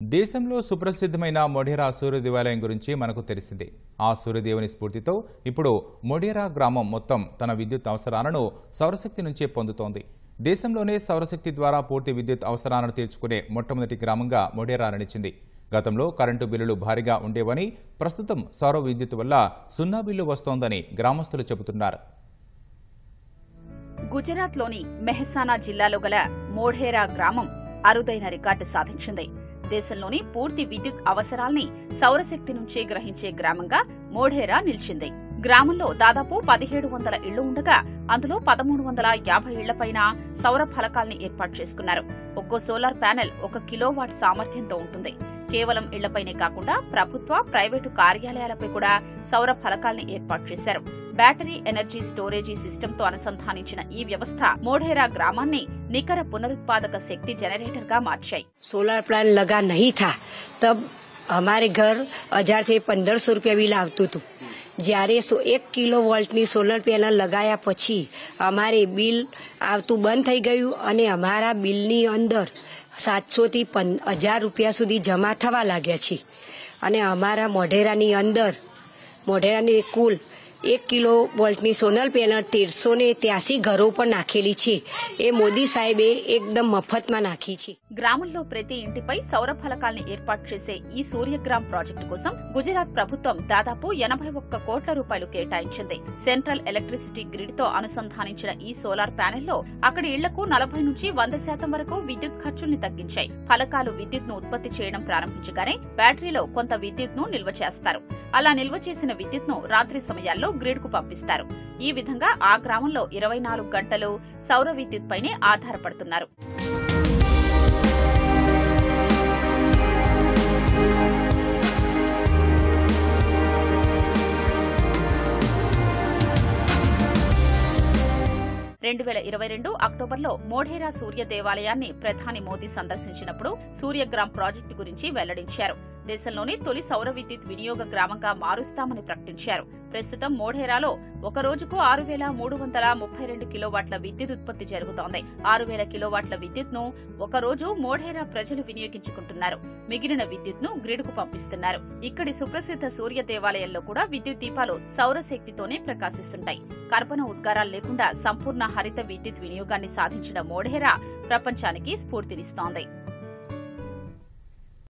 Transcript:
దేశంలో సుప్రసిద్ధమైన మొఢేరా సూర్య దేవాలయం గురించి మనకు తెలిసిందే ఆ సూర్యదేవుని స్ఫూర్తితో ఇప్పుడు మొఢేరా గ్రామం మొత్తం తన విద్యుత్ అవసరాలను సౌరశక్తి నుంచే పొందుతోంది దేశంలోనే సౌరశక్తి ద్వారా పూర్తి విద్యుత్ అవసరాలను తీర్చుకునే మొట్టమొదటి గ్రామంగా మొఢేరా నిలిచింది గతంలో కరెంటు బిల్లులు భారీగా ఉండేవని ప్రస్తుతం సౌర విద్యుత్ వల్ల సున్నా బిల్లు వస్తోందని గ్రామస్తులు చెబుతున్నారు గుజరాత్లోని మెహసానా జిల్లాలో గల మోఢేరా గ్రామం అరుదైన రికార్డు సాధించింది దేశంలోని పూర్తి విద్యుత్ అవసరాల్ని సౌరశక్తి నుంచే గ్రహించే గ్రామంగా మోఢేరా నిలిచింది గ్రామంలో దాదాపు పదిహేడు వందల ఇళ్లు ఉండగా అందులో పదమూడు వందల యాభై ఇళ్లపైన సౌర ఫలకాల్ని ఏర్పాటు చేసుకున్నారు ఒక్కో సోలార్ ప్యానెల్ ఒక కిలోవాట్ సామర్థ్యంతో ఉంటుంది కేవలం ఇళ్లపైనే కాకుండా ప్రభుత్వ ప్రైవేటు కార్యాలయాలపై కూడా సౌర ఫలకాల్ని ఏర్పాటు చేశారు బ్యాటరీ ఎనర్జీ స్టోరేజీ సిస్టంతో అనుసంధానించిన ఈ వ్యవస్థ మోఢేరా గ్రామాన్ని నికర పునరుత్పాదక శక్తి జనరేటర్ గా మార్చాయి सोलर प्लान लगा नहीं था तब हमारे घर હજાર થી પંદરસો રૂપિયા બિલ આવતું હતું જ્યારે સો એક કિલો વોલ્ટની સોલર પેનલ લગાયા પછી અમારે બિલ આવતું બંધ થઈ ગયું અને અમારા બિલની અંદર સાતસોથી હજાર રૂપિયા સુધી જમા થવા લાગ્યા છે અને અમારા મોઢેરાની અંદર મોઢેરાની કુલ એક કિલો વોલ્ટની સોલર પેનલ તેરસો ને ત્યાસી ઘરો પર નાખેલી છે એ મોદી સાહેબે એકદમ મફતમાં નાખી છે గ్రామంలో ప్రతి ఇంటిపై సౌర ఫలకాల్ని ఏర్పాటు చేసే ఈ సూర్యగ్రామ్ ప్రాజెక్టు కోసం గుజరాత్ ప్రభుత్వం దాదాపు ఎనభై ఒక్క కోట్ల రూపాయలు కేటాయించింది సెంట్రల్ ఎలక్ట్రిసిటీ గ్రిడ్ తో అనుసంధానించిన ఈ సోలార్ ప్యానెల్లో అక్కడి ఇళ్లకు నలభై నుంచి వంద శాతం వరకు విద్యుత్ ఖర్చుల్ని తగ్గించాయి ఫలకాలు విద్యుత్ ను ఉత్పత్తి చేయడం ప్రారంభించగానే బ్యాటరీలో కొంత విద్యుత్ ను నిల్వ చేస్తారు అలా నిల్వ చేసిన విద్యుత్ ను రాత్రి సమయాల్లో గ్రిడ్ కు పంపిస్తారు ఈ విధంగా ఆ గ్రామంలో ఇరవై నాలుగు గంటలు సౌర విద్యుత్ పైనే ఆధారపడుతున్నారు రెండు వేల ఇరవై రెండు అక్టోబర్లో మోఢేరా సూర్య దేవాలయాన్ని ప్రధాని మోదీ సందర్శించినప్పుడు సూర్యగ్రామ్ ప్రాజెక్టు గురించి వెల్లడించారు దేశంలోని తొలి సౌర విద్యుత్ వినియోగ గ్రామంగా మారుస్తామని ప్రకటించారు ప్రస్తుతం మోఢేరాలో ఒక రోజుకు ఆరు వేల మూడు వందల ముప్పై రెండు కిలోవాట్ల విద్యుత్ ఉత్పత్తి జరుగుతోంది ఆరు వేల కిలోవాట్ల విద్యుత్ ను ఒక రోజు మోఢేరా ప్రజలు వినియోగించుకుంటున్నారు మిగిలిన విద్యుత్ ను గ్రిడ్ కు పంపిస్తున్నారు ఇక్కడి సుప్రసిద్ధ సూర్య దేవాలయంలో కూడా విద్యుత్ దీపాలు సౌరశక్తితోనే ప్రకాశిస్తుంటాయి కర్బన ఉద్గారాలు లేకుండా సంపూర్ణ హరిత విద్యుత్ వినియోగాన్ని సాధించిన మోఢేరా ప్రపంచానికి స్ఫూర్తినిస్తోంది